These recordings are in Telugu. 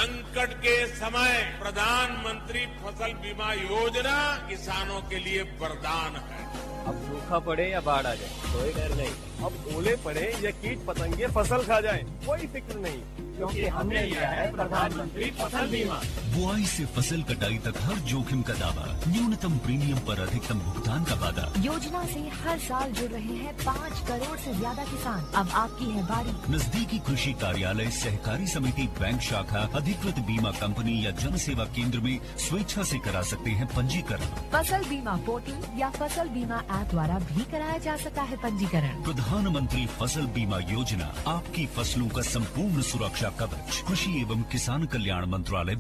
संकट के समय प्रधानमंत्री फसल बीमा योजना किसानों के लिए वरदान है अब सूखा पड़े या बाढ़ आ जाए कोई डर नहीं अब ओले पड़े या कीट पतंगे फसल खा जाए कोई फिक्र नहीं क्योंकि हमने लिया है प्रधानमंत्री फसल बीमा बुआई से फसल कटाई तक हर जोखिम का दावा न्यूनतम प्रीमियम पर अधिकतम भुगतान का वादा योजना से हर साल जुड़ रहे हैं पाँच करोड़ से ज्यादा किसान अब आपकी है बारी नजदीकी कृषि कार्यालय सहकारी समिति बैंक शाखा अधिकृत बीमा कंपनी या जन सेवा केंद्र में स्वेच्छा से करा सकते हैं पंजीकरण फसल बीमा पोर्टल या फसल बीमा ऐप द्वारा भी कराया जा सकता है पंजीकरण प्रधानमंत्री फसल बीमा योजना आपकी फसलों का संपूर्ण सुरक्षा कवच कृषि एवं किसान कल्याण मंत्रालय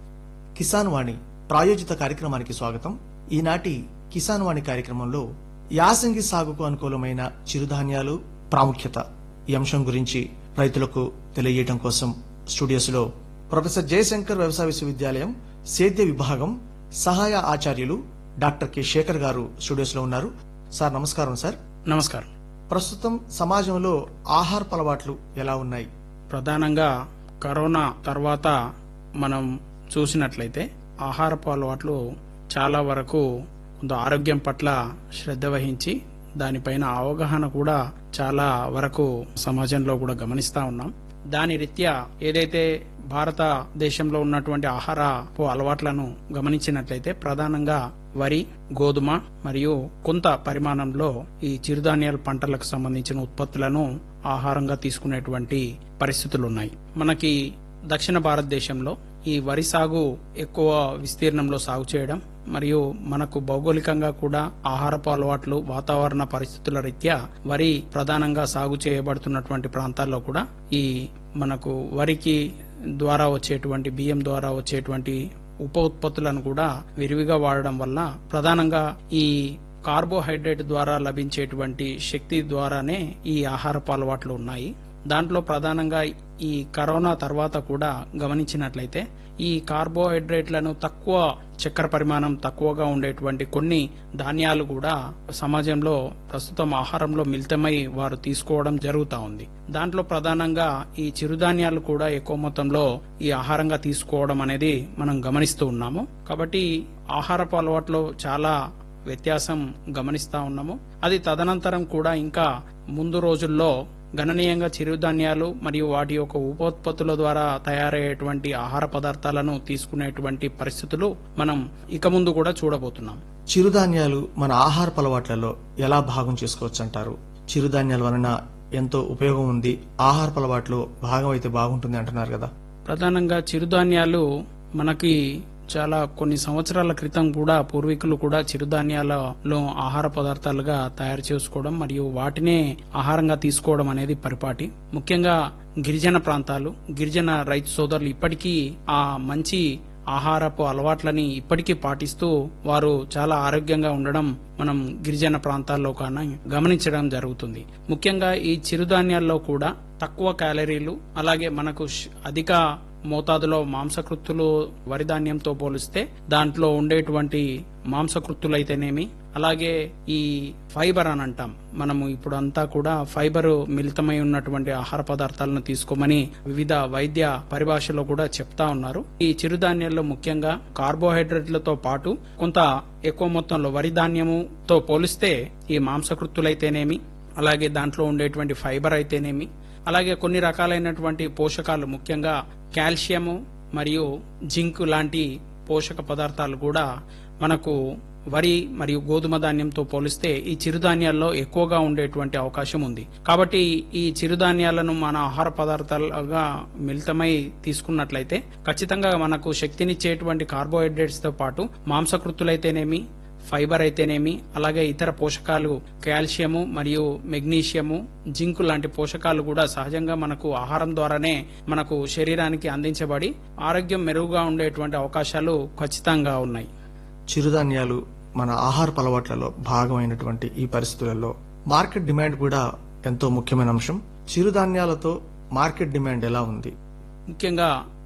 కిసాన్ వాణి ప్రాయోజిత కార్యక్రమానికి స్వాగతం ఈనాటి కిసాన్ వాణి కార్యక్రమంలో యాసంగి సాగుకు అనుకూలమైన చిరుధాన్యాలు ప్రాముఖ్యత ఈ అంశం గురించి రైతులకు తెలియజేయడం కోసం స్టూడియోస్ లో ప్రొఫెసర్ జయశంకర్ వ్యవసాయ విశ్వవిద్యాలయం సేద్య విభాగం సహాయ ఆచార్యులు డాక్టర్ కె శేఖర్ గారు స్టూడియోస్ లో ఉన్నారు సార్ నమస్కారం సార్ నమస్కారం ప్రస్తుతం సమాజంలో ఆహారపు అలవాట్లు ఎలా ఉన్నాయి ప్రధానంగా కరోనా తర్వాత మనం చూసినట్లయితే ఆహారపు అలవాట్లు చాలా వరకు కొంత ఆరోగ్యం పట్ల శ్రద్ధ వహించి దానిపైన అవగాహన కూడా చాలా వరకు సమాజంలో కూడా గమనిస్తా ఉన్నాం దాని రీత్యా ఏదైతే భారతదేశంలో ఉన్నటువంటి ఆహారపు అలవాట్లను గమనించినట్లయితే ప్రధానంగా వరి గోధుమ మరియు కొంత పరిమాణంలో ఈ చిరుధాన్యాల పంటలకు సంబంధించిన ఉత్పత్తులను ఆహారంగా తీసుకునేటువంటి పరిస్థితులు ఉన్నాయి మనకి దక్షిణ భారతదేశంలో ఈ వరి సాగు ఎక్కువ విస్తీర్ణంలో సాగు చేయడం మరియు మనకు భౌగోళికంగా కూడా ఆహారపు అలవాట్లు వాతావరణ పరిస్థితుల రీత్యా వరి ప్రధానంగా సాగు చేయబడుతున్నటువంటి ప్రాంతాల్లో కూడా ఈ మనకు వరికి ద్వారా వచ్చేటువంటి బియ్యం ద్వారా వచ్చేటువంటి ఉప ఉత్పత్తులను కూడా విరివిగా వాడడం వల్ల ప్రధానంగా ఈ కార్బోహైడ్రేట్ ద్వారా లభించేటువంటి శక్తి ద్వారానే ఈ ఆహారపు అలవాట్లు ఉన్నాయి దాంట్లో ప్రధానంగా ఈ కరోనా తర్వాత కూడా గమనించినట్లయితే ఈ కార్బోహైడ్రేట్లను తక్కువ చక్కెర పరిమాణం తక్కువగా ఉండేటువంటి కొన్ని ధాన్యాలు కూడా సమాజంలో ప్రస్తుతం ఆహారంలో మిళితమై వారు తీసుకోవడం జరుగుతా ఉంది దాంట్లో ప్రధానంగా ఈ చిరుధాన్యాలు కూడా ఎక్కువ మొత్తంలో ఈ ఆహారంగా తీసుకోవడం అనేది మనం గమనిస్తూ ఉన్నాము కాబట్టి ఆహారపు అలవాట్లో చాలా వ్యత్యాసం గమనిస్తా ఉన్నాము అది తదనంతరం కూడా ఇంకా ముందు రోజుల్లో గణనీయంగా చిరుధాన్యాలు మరియు వాటి యొక్క ఉపోత్పత్తుల ద్వారా తయారయ్యేటువంటి ఆహార పదార్థాలను తీసుకునేటువంటి పరిస్థితులు మనం ఇక ముందు కూడా చూడబోతున్నాం చిరుధాన్యాలు మన ఆహారపు అలవాట్లలో ఎలా భాగం చేసుకోవచ్చు అంటారు చిరుధాన్యాల వలన ఎంతో ఉపయోగం ఉంది ఆహారపు అలవాట్లో భాగం అయితే బాగుంటుంది అంటున్నారు కదా ప్రధానంగా చిరుధాన్యాలు మనకి చాలా కొన్ని సంవత్సరాల క్రితం కూడా పూర్వీకులు కూడా చిరుధాన్యాలలో ఆహార పదార్థాలుగా తయారు చేసుకోవడం మరియు వాటినే ఆహారంగా తీసుకోవడం అనేది పరిపాటి ముఖ్యంగా గిరిజన ప్రాంతాలు గిరిజన రైతు సోదరులు ఇప్పటికీ ఆ మంచి ఆహారపు అలవాట్లని ఇప్పటికీ పాటిస్తూ వారు చాలా ఆరోగ్యంగా ఉండడం మనం గిరిజన ప్రాంతాల్లో కానీ గమనించడం జరుగుతుంది ముఖ్యంగా ఈ చిరుధాన్యాల్లో కూడా తక్కువ క్యాలరీలు అలాగే మనకు ష్- అధిక మోతాదులో మాంసకృత్తులు వరి ధాన్యంతో పోలిస్తే దాంట్లో ఉండేటువంటి మాంసకృత్తులు అయితేనేమి అలాగే ఈ ఫైబర్ అని అంటాం మనము ఇప్పుడు అంతా కూడా ఫైబర్ మిళితమై ఉన్నటువంటి ఆహార పదార్థాలను తీసుకోమని వివిధ వైద్య పరిభాషలో కూడా చెప్తా ఉన్నారు ఈ చిరుధాన్యాల్లో ముఖ్యంగా కార్బోహైడ్రేట్లతో పాటు కొంత ఎక్కువ మొత్తంలో వరి ధాన్యముతో పోలిస్తే ఈ మాంసకృత్తులైతేనేమి అలాగే దాంట్లో ఉండేటువంటి ఫైబర్ అయితేనేమి అలాగే కొన్ని రకాలైనటువంటి పోషకాలు ముఖ్యంగా కాల్షియము మరియు జింక్ లాంటి పోషక పదార్థాలు కూడా మనకు వరి మరియు గోధుమ ధాన్యంతో పోలిస్తే ఈ చిరుధాన్యాల్లో ఎక్కువగా ఉండేటువంటి అవకాశం ఉంది కాబట్టి ఈ చిరుధాన్యాలను మన ఆహార పదార్థాలుగా మిళితమై తీసుకున్నట్లయితే ఖచ్చితంగా మనకు శక్తినిచ్చేటువంటి కార్బోహైడ్రేట్స్ తో పాటు మాంసకృత్తులైతేనేమి ఫైబర్ అయితేనేమి అలాగే ఇతర పోషకాలు కాల్షియము మరియు మెగ్నీషియము జింక్ లాంటి పోషకాలు కూడా సహజంగా మనకు ఆహారం ద్వారానే మనకు శరీరానికి అందించబడి ఆరోగ్యం మెరుగుగా ఉండేటువంటి అవకాశాలు ఖచ్చితంగా ఉన్నాయి చిరుధాన్యాలు మన ఆహారపు అలవాట్లలో భాగమైనటువంటి ఈ పరిస్థితులలో మార్కెట్ డిమాండ్ కూడా ఎంతో ముఖ్యమైన అంశం చిరుధాన్యాలతో మార్కెట్ డిమాండ్ ఎలా ఉంది ముఖ్యంగా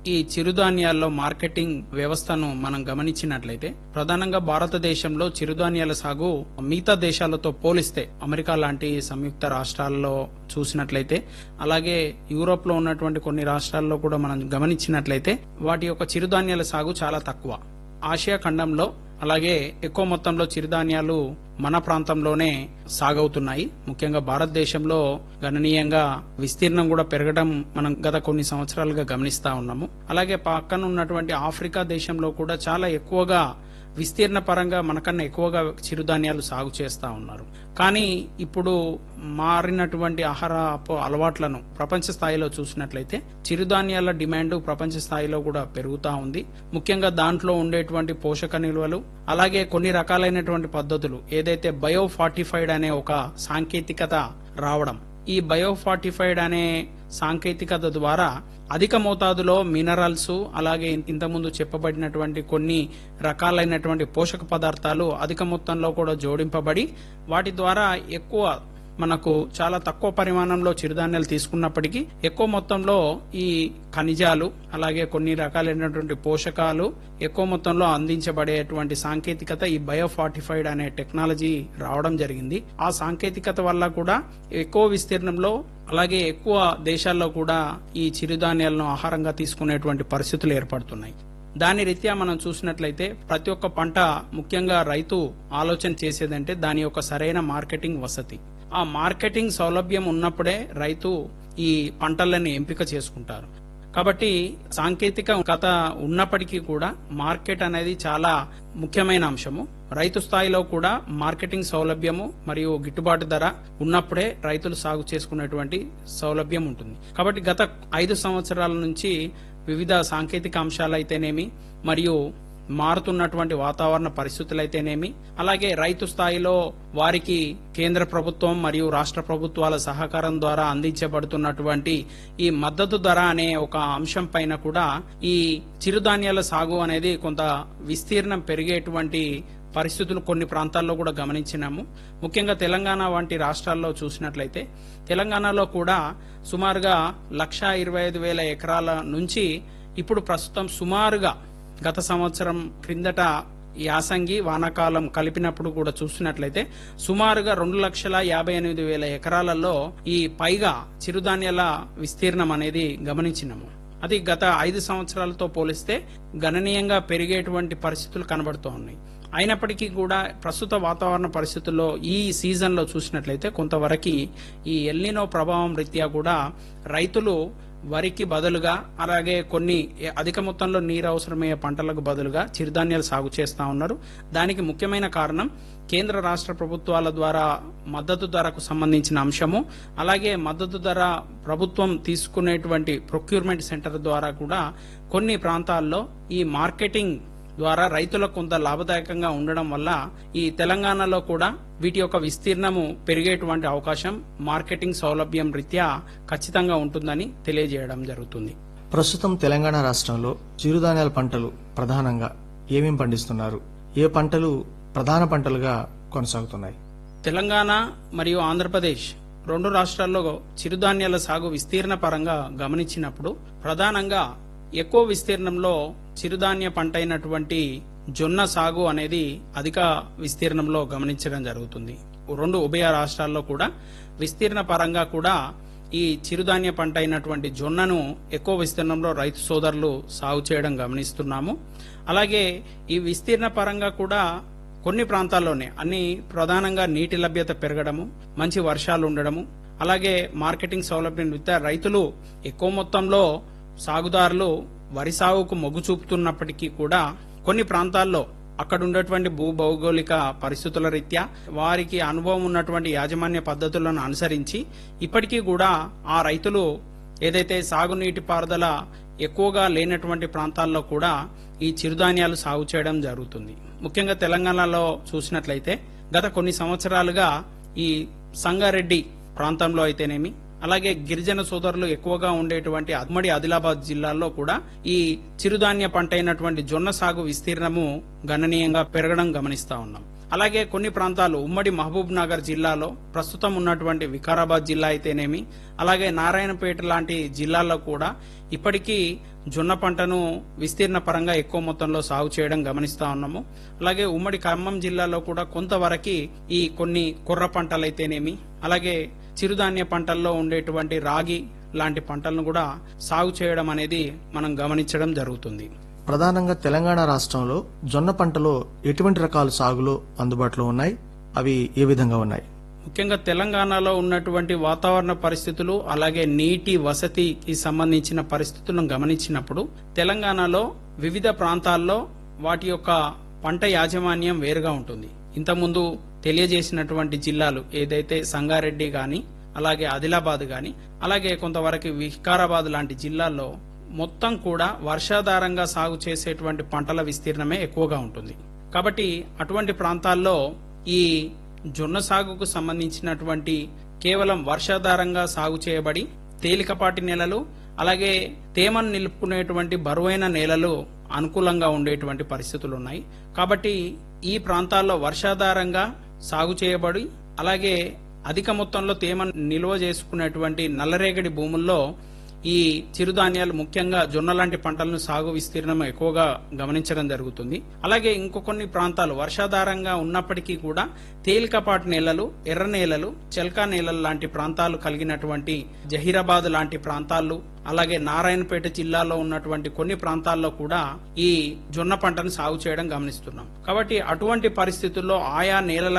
ఈ చిరుధాన్యాల్లో మార్కెటింగ్ వ్యవస్థను మనం గమనించినట్లయితే ప్రధానంగా భారతదేశంలో చిరుధాన్యాల సాగు మిగతా దేశాలతో పోలిస్తే అమెరికా లాంటి సంయుక్త రాష్ట్రాల్లో చూసినట్లయితే అలాగే యూరోప్ లో ఉన్నటువంటి కొన్ని రాష్ట్రాల్లో కూడా మనం గమనించినట్లయితే వాటి యొక్క చిరుధాన్యాల సాగు చాలా తక్కువ ఆసియా ఖండంలో అలాగే ఎక్కువ మొత్తంలో చిరుధాన్యాలు మన ప్రాంతంలోనే సాగవుతున్నాయి ముఖ్యంగా భారతదేశంలో గణనీయంగా విస్తీర్ణం కూడా పెరగడం మనం గత కొన్ని సంవత్సరాలుగా గమనిస్తా ఉన్నాము అలాగే పక్కన ఉన్నటువంటి ఆఫ్రికా దేశంలో కూడా చాలా ఎక్కువగా విస్తీర్ణ పరంగా మనకన్నా ఎక్కువగా చిరుధాన్యాలు సాగు చేస్తా ఉన్నారు కానీ ఇప్పుడు మారినటువంటి ఆహారపు అలవాట్లను ప్రపంచ స్థాయిలో చూసినట్లయితే చిరుధాన్యాల డిమాండ్ ప్రపంచ స్థాయిలో కూడా పెరుగుతా ఉంది ముఖ్యంగా దాంట్లో ఉండేటువంటి పోషక నిల్వలు అలాగే కొన్ని రకాలైనటువంటి పద్ధతులు ఏదైతే బయో ఫార్టిఫైడ్ అనే ఒక సాంకేతికత రావడం ఈ బయో ఫార్టిఫైడ్ అనే సాంకేతికత ద్వారా అధిక మోతాదులో మినరల్స్ అలాగే ఇంతకుముందు చెప్పబడినటువంటి కొన్ని రకాలైనటువంటి పోషక పదార్థాలు అధిక మొత్తంలో కూడా జోడింపబడి వాటి ద్వారా ఎక్కువ మనకు చాలా తక్కువ పరిమాణంలో చిరుధాన్యాలు తీసుకున్నప్పటికీ ఎక్కువ మొత్తంలో ఈ ఖనిజాలు అలాగే కొన్ని రకాలైనటువంటి పోషకాలు ఎక్కువ మొత్తంలో అందించబడేటువంటి సాంకేతికత ఈ బయోఫార్టిఫైడ్ అనే టెక్నాలజీ రావడం జరిగింది ఆ సాంకేతికత వల్ల కూడా ఎక్కువ విస్తీర్ణంలో అలాగే ఎక్కువ దేశాల్లో కూడా ఈ చిరుధాన్యాలను ఆహారంగా తీసుకునేటువంటి పరిస్థితులు ఏర్పడుతున్నాయి దాని రీత్యా మనం చూసినట్లయితే ప్రతి ఒక్క పంట ముఖ్యంగా రైతు ఆలోచన చేసేదంటే దాని యొక్క సరైన మార్కెటింగ్ వసతి ఆ మార్కెటింగ్ సౌలభ్యం ఉన్నప్పుడే రైతు ఈ పంటలను ఎంపిక చేసుకుంటారు కాబట్టి సాంకేతిక కథ ఉన్నప్పటికీ కూడా మార్కెట్ అనేది చాలా ముఖ్యమైన అంశము రైతు స్థాయిలో కూడా మార్కెటింగ్ సౌలభ్యము మరియు గిట్టుబాటు ధర ఉన్నప్పుడే రైతులు సాగు చేసుకునేటువంటి సౌలభ్యం ఉంటుంది కాబట్టి గత ఐదు సంవత్సరాల నుంచి వివిధ సాంకేతిక అంశాలైతేనేమి మరియు మారుతున్నటువంటి వాతావరణ పరిస్థితులైతేనేమి అలాగే రైతు స్థాయిలో వారికి కేంద్ర ప్రభుత్వం మరియు రాష్ట్ర ప్రభుత్వాల సహకారం ద్వారా అందించబడుతున్నటువంటి ఈ మద్దతు ధర అనే ఒక అంశం పైన కూడా ఈ చిరుధాన్యాల సాగు అనేది కొంత విస్తీర్ణం పెరిగేటువంటి పరిస్థితులు కొన్ని ప్రాంతాల్లో కూడా గమనించినాము ముఖ్యంగా తెలంగాణ వంటి రాష్ట్రాల్లో చూసినట్లయితే తెలంగాణలో కూడా సుమారుగా లక్షా ఇరవై ఐదు వేల ఎకరాల నుంచి ఇప్పుడు ప్రస్తుతం సుమారుగా గత సంవత్సరం క్రిందట యాసంగి వానాకాలం కలిపినప్పుడు కూడా చూసినట్లయితే సుమారుగా రెండు లక్షల యాభై ఎనిమిది వేల ఎకరాలలో ఈ పైగా చిరుధాన్యాల విస్తీర్ణం అనేది గమనించినాము అది గత ఐదు సంవత్సరాలతో పోలిస్తే గణనీయంగా పెరిగేటువంటి పరిస్థితులు కనబడుతూ ఉన్నాయి అయినప్పటికీ కూడా ప్రస్తుత వాతావరణ పరిస్థితుల్లో ఈ సీజన్లో చూసినట్లయితే కొంతవరకు ఈ ఎల్నినో ప్రభావం రీత్యా కూడా రైతులు వరికి బదులుగా అలాగే కొన్ని అధిక మొత్తంలో నీరు అవసరమయ్యే పంటలకు బదులుగా చిరుధాన్యాలు సాగు చేస్తా ఉన్నారు దానికి ముఖ్యమైన కారణం కేంద్ర రాష్ట్ర ప్రభుత్వాల ద్వారా మద్దతు ధరకు సంబంధించిన అంశము అలాగే మద్దతు ధర ప్రభుత్వం తీసుకునేటువంటి ప్రొక్యూర్మెంట్ సెంటర్ ద్వారా కూడా కొన్ని ప్రాంతాల్లో ఈ మార్కెటింగ్ ద్వారా రైతులకు కొంత లాభదాయకంగా ఉండడం వల్ల ఈ తెలంగాణలో కూడా వీటి యొక్క విస్తీర్ణము పెరిగేటువంటి అవకాశం మార్కెటింగ్ సౌలభ్యం రీత్యా ఖచ్చితంగా ఉంటుందని తెలియజేయడం జరుగుతుంది ప్రస్తుతం తెలంగాణ రాష్ట్రంలో చిరుధాన్యాల పంటలు ప్రధానంగా ఏమేం పండిస్తున్నారు ఏ పంటలు ప్రధాన పంటలుగా కొనసాగుతున్నాయి తెలంగాణ మరియు ఆంధ్రప్రదేశ్ రెండు రాష్ట్రాల్లో చిరుధాన్యాల సాగు విస్తీర్ణ పరంగా గమనించినప్పుడు ప్రధానంగా ఎక్కువ విస్తీర్ణంలో చిరుధాన్య పంట అయినటువంటి జొన్న సాగు అనేది అధిక విస్తీర్ణంలో గమనించడం జరుగుతుంది రెండు ఉభయ రాష్ట్రాల్లో కూడా విస్తీర్ణ పరంగా కూడా ఈ చిరుధాన్య పంట అయినటువంటి జొన్నను ఎక్కువ విస్తీర్ణంలో రైతు సోదరులు సాగు చేయడం గమనిస్తున్నాము అలాగే ఈ విస్తీర్ణ పరంగా కూడా కొన్ని ప్రాంతాల్లోనే అన్ని ప్రధానంగా నీటి లభ్యత పెరగడము మంచి వర్షాలు ఉండడము అలాగే మార్కెటింగ్ సౌలభ్యం రీత్యా రైతులు ఎక్కువ మొత్తంలో సాగుదారులు వరి సాగుకు మొగ్గు చూపుతున్నప్పటికీ కూడా కొన్ని ప్రాంతాల్లో అక్కడ ఉండేటువంటి భూ భౌగోళిక పరిస్థితుల రీత్యా వారికి అనుభవం ఉన్నటువంటి యాజమాన్య పద్ధతులను అనుసరించి ఇప్పటికీ కూడా ఆ రైతులు ఏదైతే సాగునీటి పారుదల ఎక్కువగా లేనటువంటి ప్రాంతాల్లో కూడా ఈ చిరుధాన్యాలు సాగు చేయడం జరుగుతుంది ముఖ్యంగా తెలంగాణలో చూసినట్లయితే గత కొన్ని సంవత్సరాలుగా ఈ సంగారెడ్డి ప్రాంతంలో అయితేనేమి అలాగే గిరిజన సోదరులు ఎక్కువగా ఉండేటువంటి అద్మడి ఆదిలాబాద్ జిల్లాల్లో కూడా ఈ చిరుధాన్య పంట అయినటువంటి జొన్న సాగు విస్తీర్ణము గణనీయంగా పెరగడం గమనిస్తా ఉన్నాం అలాగే కొన్ని ప్రాంతాలు ఉమ్మడి మహబూబ్ నగర్ జిల్లాలో ప్రస్తుతం ఉన్నటువంటి వికారాబాద్ జిల్లా అయితేనేమి అలాగే నారాయణపేట లాంటి జిల్లాల్లో కూడా ఇప్పటికీ జొన్న పంటను విస్తీర్ణ పరంగా ఎక్కువ మొత్తంలో సాగు చేయడం గమనిస్తా ఉన్నాము అలాగే ఉమ్మడి ఖమ్మం జిల్లాలో కూడా కొంతవరకు ఈ కొన్ని కుర్ర పంటలైతేనేమి అలాగే చిరుధాన్య పంటల్లో ఉండేటువంటి రాగి లాంటి పంటలను కూడా సాగు చేయడం అనేది మనం గమనించడం జరుగుతుంది ప్రధానంగా తెలంగాణ రాష్ట్రంలో జొన్న పంటలో ఎటువంటి రకాల సాగులు అందుబాటులో ఉన్నాయి అవి ఏ విధంగా ఉన్నాయి ముఖ్యంగా తెలంగాణలో ఉన్నటువంటి వాతావరణ పరిస్థితులు అలాగే నీటి వసతికి సంబంధించిన పరిస్థితులను గమనించినప్పుడు తెలంగాణలో వివిధ ప్రాంతాల్లో వాటి యొక్క పంట యాజమాన్యం వేరుగా ఉంటుంది ఇంతకుముందు తెలియజేసినటువంటి జిల్లాలు ఏదైతే సంగారెడ్డి గాని అలాగే ఆదిలాబాద్ గాని అలాగే కొంతవరకు వికారాబాద్ లాంటి జిల్లాల్లో మొత్తం కూడా వర్షాధారంగా సాగు చేసేటువంటి పంటల విస్తీర్ణమే ఎక్కువగా ఉంటుంది కాబట్టి అటువంటి ప్రాంతాల్లో ఈ జొన్న సాగుకు సంబంధించినటువంటి కేవలం వర్షాధారంగా సాగు చేయబడి తేలికపాటి నేలలు అలాగే తేమను నిలుపుకునేటువంటి బరువైన నేలలు అనుకూలంగా ఉండేటువంటి పరిస్థితులు ఉన్నాయి కాబట్టి ఈ ప్రాంతాల్లో వర్షాధారంగా సాగు చేయబడి అలాగే అధిక మొత్తంలో తేమ నిల్వ చేసుకునేటువంటి నల్లరేగడి భూముల్లో ఈ చిరుధాన్యాలు ముఖ్యంగా జొన్న లాంటి పంటలను సాగు విస్తీర్ణం ఎక్కువగా గమనించడం జరుగుతుంది అలాగే ఇంకో కొన్ని ప్రాంతాలు వర్షాధారంగా ఉన్నప్పటికీ కూడా తేలికపాటి నేలలు ఎర్ర నేలలు చెల్కా నేలలు లాంటి ప్రాంతాలు కలిగినటువంటి జహీరాబాద్ లాంటి ప్రాంతాలు అలాగే నారాయణపేట జిల్లాలో ఉన్నటువంటి కొన్ని ప్రాంతాల్లో కూడా ఈ జొన్న పంటను సాగు చేయడం గమనిస్తున్నాం కాబట్టి అటువంటి పరిస్థితుల్లో ఆయా నేలల